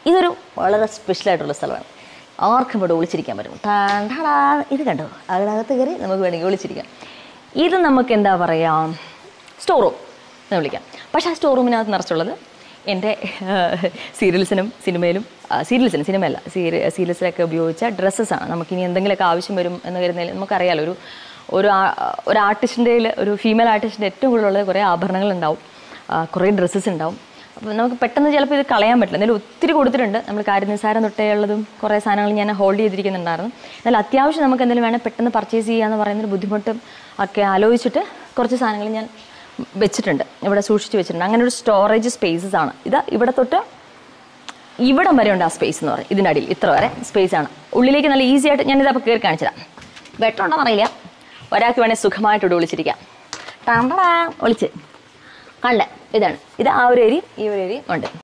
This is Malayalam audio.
ഇതൊരു വളരെ സ്പെഷ്യലായിട്ടുള്ള സ്ഥലമാണ് ആർക്കും ഇവിടെ ഒളിച്ചിരിക്കാൻ പറ്റും ടാണ്ടാ ഇത് കണ്ടോ അതിനകത്ത് കയറി നമുക്ക് വേണമെങ്കിൽ ഒളിച്ചിരിക്കാം ഇത് നമുക്ക് എന്താ പറയുക സ്റ്റോർ റൂം എന്ന് വിളിക്കാം പക്ഷേ ആ സ്റ്റോർ റൂമിനകത്ത് നിറച്ചുള്ളത് എൻ്റെ സീരിയൽസിനും സിനിമയിലും സീരിയൽസിനും സിനിമയല്ല സീരി സീരിയൽസിലൊക്കെ ഉപയോഗിച്ച ഡ്രസ്സസ്സാണ് നമുക്കിനി എന്തെങ്കിലുമൊക്കെ ആവശ്യം വരും എന്ന് കരുതുന്നതിൽ നമുക്കറിയാലോ ഒരു ഒരു ആ- ഒരു ആർട്ടിസ്റ്റിൻ്റെ ഒരു ഫീമെയിൽ ആർട്ടിസ്റ്റിൻ്റെ ഏറ്റവും കൂടുതലുള്ളത് കുറേ ആഭരണങ്ങൾ ഉണ്ടാവും ആ, കുറേ ഡ്രസ്സസ് ഉണ്ടാവും അപ്പോൾ നമുക്ക് പെട്ടെന്ന് ചിലപ്പോൾ ഇത് കളയാൻ പറ്റില്ല എന്നാലും ഒത്തിരി കൊടുത്തിട്ടുണ്ട് നമ്മൾ കാര്യനിസ്സാരം തൊട്ടേ ഉള്ളതും കുറേ സാധനങ്ങൾ ഞാൻ ഹോൾഡ് ചെയ്തിരിക്കുന്നുണ്ടായിരുന്നു എന്നാൽ അത്യാവശ്യം നമുക്ക് എന്തെങ്കിലും വേണേൽ പെട്ടെന്ന് പർച്ചേസ് ചെയ്യാന്ന് പറയുന്നൊരു ബുദ്ധിമുട്ടും ഒക്കെ ആലോചിച്ചിട്ട് കുറച്ച് സാധനങ്ങൾ ഞാൻ വെച്ചിട്ടുണ്ട് ഇവിടെ സൂക്ഷിച്ച് വെച്ചിട്ടുണ്ട് അങ്ങനെ ഒരു സ്റ്റോറേജ് സ്പേസസ് ആണ് ഇത് ഇവിടെ തൊട്ട് ഇവിടം വരെ ഉണ്ട് ആ സ്പേസ് എന്ന് പറയും ഇതിൻ്റെ അടിയിൽ ഇത്ര വരെ സ്പേസ് ആണ് ഉള്ളിലേക്ക് നല്ല ഈസി ആയിട്ട് ഞാനിത് അപ്പോൾ കയറി കാണിച്ചു തരാം വെട്ടമുണ്ടോ അറിയില്ല ഒരാൾക്ക് വേണേൽ സുഖമായിട്ട് ഇവിടെ ഒളിച്ചിരിക്കാം ടാണ്ടടാ ഒളിച്ച് കണ്ട ഇതാണ് ഇത് ആ ഒരു ഏരിയ ഈ ഒരു ഏരിയ ഉണ്ട്